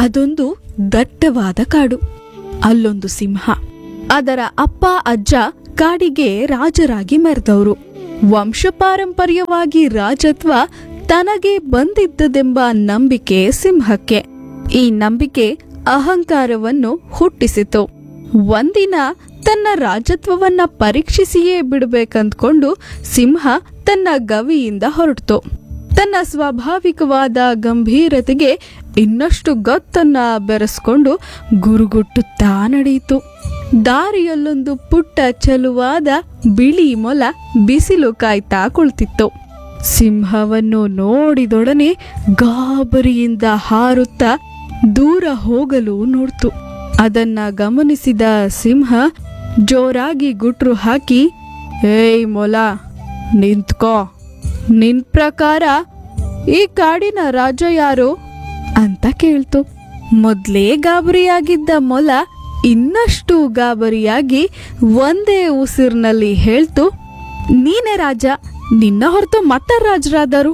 ಅದೊಂದು ದಟ್ಟವಾದ ಕಾಡು ಅಲ್ಲೊಂದು ಸಿಂಹ ಅದರ ಅಪ್ಪ ಅಜ್ಜ ಕಾಡಿಗೆ ರಾಜರಾಗಿ ಮೆರೆದವರು ವಂಶಪಾರಂಪರ್ಯವಾಗಿ ರಾಜತ್ವ ತನಗೆ ಬಂದಿದ್ದದೆಂಬ ನಂಬಿಕೆ ಸಿಂಹಕ್ಕೆ ಈ ನಂಬಿಕೆ ಅಹಂಕಾರವನ್ನು ಹುಟ್ಟಿಸಿತು ಒಂದಿನ ತನ್ನ ರಾಜತ್ವವನ್ನ ಪರೀಕ್ಷಿಸಿಯೇ ಬಿಡಬೇಕಂದ್ಕೊಂಡು ಸಿಂಹ ತನ್ನ ಗವಿಯಿಂದ ಹೊರಟಿತು ತನ್ನ ಸ್ವಾಭಾವಿಕವಾದ ಗಂಭೀರತೆಗೆ ಇನ್ನಷ್ಟು ಗತ್ತನ್ನ ಬೆರೆಸ್ಕೊಂಡು ಗುರುಗುಟ್ಟುತ್ತಾ ನಡೆಯಿತು ದಾರಿಯಲ್ಲೊಂದು ಪುಟ್ಟ ಚಲುವಾದ ಬಿಳಿ ಮೊಲ ಬಿಸಿಲು ಕಾಯ್ತಾ ಕುಳಿತಿತ್ತು ಸಿಂಹವನ್ನು ನೋಡಿದೊಡನೆ ಗಾಬರಿಯಿಂದ ಹಾರುತ್ತಾ ದೂರ ಹೋಗಲು ನೋಡ್ತು ಅದನ್ನ ಗಮನಿಸಿದ ಸಿಂಹ ಜೋರಾಗಿ ಗುಟ್ರು ಹಾಕಿ ಏಯ್ ಮೊಲ ನಿಂತ್ಕೋ ನಿನ್ ಪ್ರಕಾರ ಈ ಕಾಡಿನ ರಾಜ ಯಾರು ಅಂತ ಕೇಳ್ತು ಮೊದ್ಲೇ ಗಾಬರಿಯಾಗಿದ್ದ ಮೊಲ ಇನ್ನಷ್ಟು ಗಾಬರಿಯಾಗಿ ಒಂದೇ ಉಸಿರಿನಲ್ಲಿ ಹೇಳ್ತು ನೀನೇ ರಾಜ ನಿನ್ನ ಹೊರತು ಮತ್ತ ರಾಜರಾದರು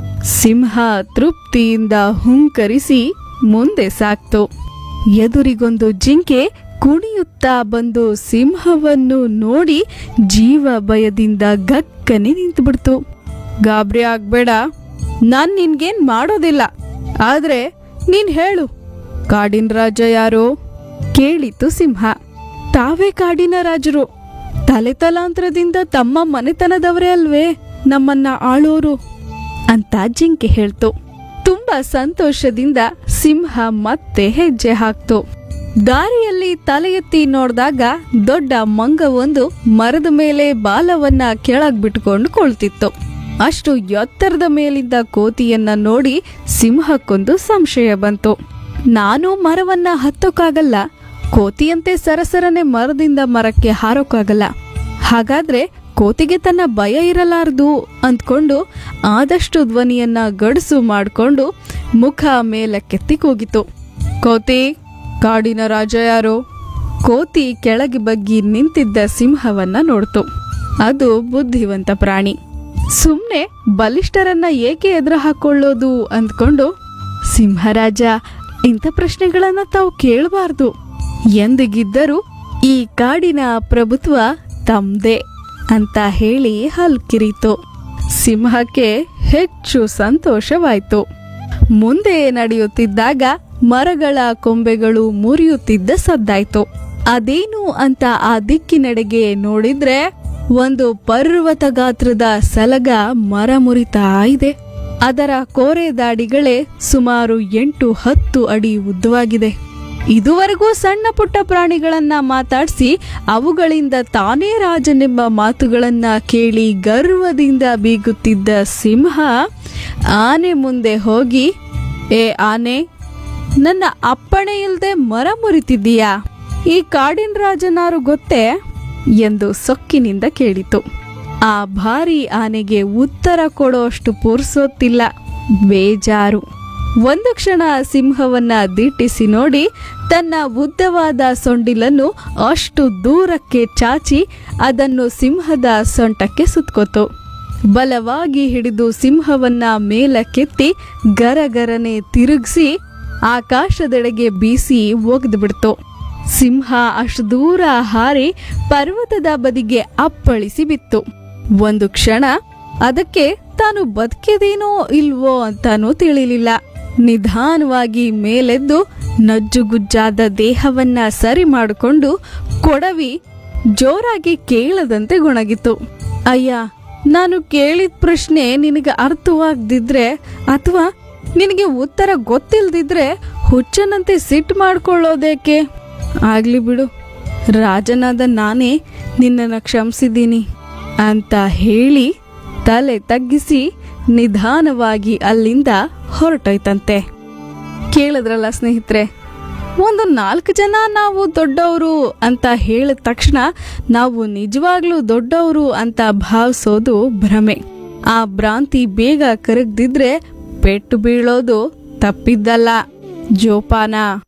ಸಿಂಹ ತೃಪ್ತಿಯಿಂದ ಹುಂಕರಿಸಿ ಮುಂದೆ ಸಾಕ್ತು ಎದುರಿಗೊಂದು ಜಿಂಕೆ ಕುಣಿಯುತ್ತಾ ಬಂದು ಸಿಂಹವನ್ನು ನೋಡಿ ಜೀವ ಭಯದಿಂದ ಗಕ್ಕನೆ ನಿಂತುಬಿಡ್ತು ಗಾಬರಿ ಆಗ್ಬೇಡ ನಾನ್ ನಿನ್ಗೇನ್ ಮಾಡೋದಿಲ್ಲ ಆದ್ರೆ ನೀನ್ ಹೇಳು ಕಾಡಿನ ರಾಜ ಯಾರು ಕೇಳಿತು ಸಿಂಹ ತಾವೇ ಕಾಡಿನ ರಾಜರು ತಲೆ ತಲಾಂತರದಿಂದ ತಮ್ಮ ಮನೆತನದವರೇ ಅಲ್ವೇ ನಮ್ಮನ್ನ ಆಳೋರು ಅಂತ ಜಿಂಕೆ ಹೇಳ್ತು ತುಂಬಾ ಸಂತೋಷದಿಂದ ಸಿಂಹ ಮತ್ತೆ ಹೆಜ್ಜೆ ಹಾಕ್ತು ದಾರಿಯಲ್ಲಿ ತಲೆ ಎತ್ತಿ ನೋಡಿದಾಗ ದೊಡ್ಡ ಮಂಗವೊಂದು ಮರದ ಮೇಲೆ ಬಾಲವನ್ನ ಕೆಳಗ್ ಬಿಟ್ಕೊಂಡು ಕೊಳ್ತಿತ್ತು ಅಷ್ಟು ಎತ್ತರದ ಮೇಲಿದ್ದ ಕೋತಿಯನ್ನ ನೋಡಿ ಸಿಂಹಕ್ಕೊಂದು ಸಂಶಯ ಬಂತು ನಾನು ಮರವನ್ನ ಹತ್ತೋಕ್ಕಾಗಲ್ಲ ಕೋತಿಯಂತೆ ಸರಸರನೆ ಮರದಿಂದ ಮರಕ್ಕೆ ಹಾರೋಕ್ಕಾಗಲ್ಲ ಹಾಗಾದ್ರೆ ಕೋತಿಗೆ ತನ್ನ ಭಯ ಇರಲಾರದು ಅಂದ್ಕೊಂಡು ಆದಷ್ಟು ಧ್ವನಿಯನ್ನ ಗಡಸು ಮಾಡಿಕೊಂಡು ಮುಖ ಮೇಲಕ್ಕೆತ್ತಿ ಕೂಗಿತು ಕೋತಿ ಕಾಡಿನ ರಾಜ ಯಾರು ಕೋತಿ ಕೆಳಗೆ ಬಗ್ಗಿ ನಿಂತಿದ್ದ ಸಿಂಹವನ್ನ ನೋಡ್ತು ಅದು ಬುದ್ಧಿವಂತ ಪ್ರಾಣಿ ಸುಮ್ನೆ ಬಲಿಷ್ಠರನ್ನ ಏಕೆ ಎದುರು ಹಾಕೊಳ್ಳೋದು ಅಂದ್ಕೊಂಡು ಸಿಂಹರಾಜ ಇಂಥ ಪ್ರಶ್ನೆಗಳನ್ನ ತಾವು ಕೇಳಬಾರ್ದು ಎಂದಿಗಿದ್ದರೂ ಈ ಕಾಡಿನ ಪ್ರಭುತ್ವ ತಮ್ದೇ ಅಂತ ಹೇಳಿ ಹಲ್ಕಿರಿತು ಸಿಂಹಕ್ಕೆ ಹೆಚ್ಚು ಸಂತೋಷವಾಯ್ತು ಮುಂದೆ ನಡೆಯುತ್ತಿದ್ದಾಗ ಮರಗಳ ಕೊಂಬೆಗಳು ಮುರಿಯುತ್ತಿದ್ದ ಸದ್ದಾಯ್ತು ಅದೇನು ಅಂತ ಆ ದಿಕ್ಕಿನೆಡೆಗೆ ನೋಡಿದ್ರೆ ಒಂದು ಪರ್ವತ ಗಾತ್ರದ ಸಲಗ ಮರ ಮುರಿತಾ ಇದೆ ಅದರ ಕೋರೆ ದಾಡಿಗಳೇ ಸುಮಾರು ಎಂಟು ಹತ್ತು ಅಡಿ ಉದ್ದವಾಗಿದೆ ಇದುವರೆಗೂ ಸಣ್ಣ ಪುಟ್ಟ ಪ್ರಾಣಿಗಳನ್ನ ಮಾತಾಡಿಸಿ ಅವುಗಳಿಂದ ತಾನೇ ರಾಜನೆಂಬ ಮಾತುಗಳನ್ನ ಕೇಳಿ ಗರ್ವದಿಂದ ಬೀಗುತ್ತಿದ್ದ ಸಿಂಹ ಆನೆ ಮುಂದೆ ಹೋಗಿ ಏ ಆನೆ ನನ್ನ ಅಪ್ಪಣೆ ಇಲ್ದೆ ಮರ ಮುರಿತಿದ್ದೀಯಾ ಈ ಕಾಡಿನ ರಾಜನಾರು ಗೊತ್ತೇ ಎಂದು ಸೊಕ್ಕಿನಿಂದ ಕೇಳಿತು ಆ ಭಾರಿ ಆನೆಗೆ ಉತ್ತರ ಕೊಡೋಷ್ಟು ಪುರ್ಸೊತ್ತಿಲ್ಲ ಬೇಜಾರು ಒಂದು ಕ್ಷಣ ಸಿಂಹವನ್ನ ದಿಟ್ಟಿಸಿ ನೋಡಿ ತನ್ನ ಉದ್ದವಾದ ಸೊಂಡಿಲನ್ನು ಅಷ್ಟು ದೂರಕ್ಕೆ ಚಾಚಿ ಅದನ್ನು ಸಿಂಹದ ಸೊಂಟಕ್ಕೆ ಸುತ್ಕೋತು ಬಲವಾಗಿ ಹಿಡಿದು ಸಿಂಹವನ್ನ ಮೇಲಕ್ಕೆತ್ತಿ ಗರಗರನೆ ತಿರುಗಿಸಿ ಆಕಾಶದೆಡೆಗೆ ಬೀಸಿ ಒಗೆದು ಸಿಂಹ ಅಷ್ಟು ದೂರ ಹಾರಿ ಪರ್ವತದ ಬದಿಗೆ ಅಪ್ಪಳಿಸಿ ಬಿತ್ತು ಒಂದು ಕ್ಷಣ ಅದಕ್ಕೆ ತಾನು ಬದುಕಿದೇನೋ ಇಲ್ವೋ ಅಂತಾನೂ ತಿಳಿಲಿಲ್ಲ ನಿಧಾನವಾಗಿ ಮೇಲೆದ್ದು ನಜ್ಜುಗುಜ್ಜಾದ ದೇಹವನ್ನ ಸರಿ ಮಾಡಿಕೊಂಡು ಕೊಡವಿ ಜೋರಾಗಿ ಕೇಳದಂತೆ ಗೊಣಗಿತು ಅಯ್ಯ ನಾನು ಕೇಳಿದ ಪ್ರಶ್ನೆ ನಿನಗೆ ಅರ್ಥವಾಗದಿದ್ರೆ ಅಥವಾ ನಿನಗೆ ಉತ್ತರ ಗೊತ್ತಿಲ್ದಿದ್ರೆ ಹುಚ್ಚನಂತೆ ಸಿಟ್ಟು ಮಾಡ್ಕೊಳ್ಳೋದೇಕೆ ಆಗ್ಲಿ ಬಿಡು ರಾಜನಾದ ನಾನೇ ನಿನ್ನನ್ನು ಕ್ಷಮಿಸಿದ್ದೀನಿ ಅಂತ ಹೇಳಿ ತಲೆ ತಗ್ಗಿಸಿ ನಿಧಾನವಾಗಿ ಅಲ್ಲಿಂದ ಹೊರಟೋಯ್ತಂತೆ ಕೇಳಿದ್ರಲ್ಲ ಸ್ನೇಹಿತರೆ ಒಂದು ನಾಲ್ಕು ಜನ ನಾವು ದೊಡ್ಡವರು ಅಂತ ಹೇಳಿದ ತಕ್ಷಣ ನಾವು ನಿಜವಾಗ್ಲೂ ದೊಡ್ಡವರು ಅಂತ ಭಾವಿಸೋದು ಭ್ರಮೆ ಆ ಭ್ರಾಂತಿ ಬೇಗ ಕರಗ್ದಿದ್ರೆ ಪೆಟ್ಟು ಬೀಳೋದು ತಪ್ಪಿದ್ದಲ್ಲ ಜೋಪಾನ